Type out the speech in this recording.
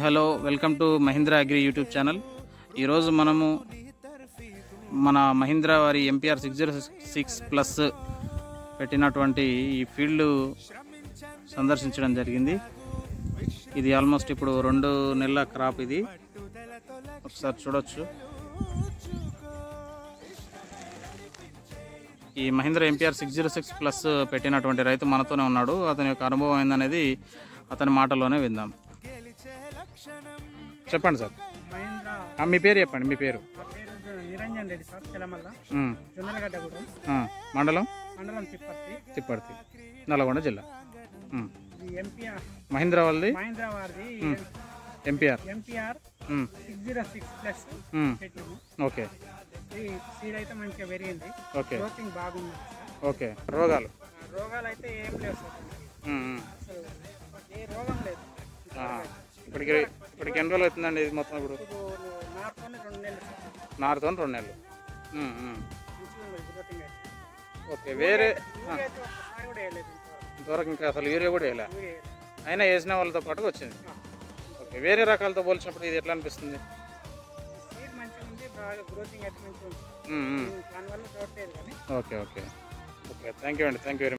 Hello welcome to Mahindra agri YouTube channel ఈరోజు మనము మన మహీంద్రా వారి MPR six zero six plus పెట్టినటువంటి ఈ ఫీల్డ్ సందర్శించడం జరిగింది ఇది ఆల్మోస్ట్ ఇప్పుడు రెండు నెలల క్రాప్ ఇది ఒకసారి చూడొచ్చు ఈ Mahindra MPR six zero six plus పెట్టినటువంటి రైతు మనతోనే ఉన్నాడు అతని యొక్క అనుభవం ఏందనేది అతని మాటల్లోనే విందాం చెప్పండి సార్ మహేంద్ర ఆ, మీ పేరు చెప్పండి మీ పేరు నా పేరు నిరంజన్ రెడ్డి సార్ తెలమల్ల ఉమ్, జొన్నలగడ్డగూడెం ఆ, మండలం మండలం తిప్పర్తి తిప్పర్తి నల్గొండ జిల్లా ఉమ్. ఇది ఎంపీఆర్ మహీంద్రా వాళ్ళది మహేంద్ర వారిది ఎంపీఆర్ ఎంపీఆర్ ఉమ్, సిక్స్ జీరో సిక్స్ ప్లస్ ఉమ్, పెట్టినాము ఓకే ఈ సీడ్ అయితే మంచిగా పెరిగింది ఓకే గ్రోతింగ్ బాగుంది సార్ ఓకే రోగాలు రోగాలు అయితే ఏం లేవు సార్ ఉమ్, ఉమ్. అసలు ఏ రోగం లేదు ఆ, ఇప్పటికి ఇప్పటికి ఎన్ని రోజులు అవుతుందండి ఇది మొత్తం ఇప్పుడు ఇప్పుడు నాటుకొని రెండు నెలలు సార్ నారుతో రెండు నెలలు ఉమ్, ఉమ్. మంచిగా ఉంది గ్రోతింగ్ అయితే ఓకే వేరే ఊరికే అయితే ఒక్కసారి కూడా వేయలేదు ఇంతవరకు. ఇంతవరకు ఇంకా అసలు యూరియా కూడా వేయలే ఊరికే వేయలేదు. అయినా వేసిన వాళ్ళతో పాటు వచ్చింది ఆ. ఓకే వేరే రకాలతో పోల్చినప్పుడు ఇది ఎట్లా అనిపిస్తుంది సీడ్ మంచిగా ఉంది బాగా గ్రోతింగ్ అయితే మంచిగా ఉంది ఉమ్, ఉమ్. దానివల్ల చూడలేదు కానీ okay okay okay thank you అండి థ్యాంక్ యూ వెరీ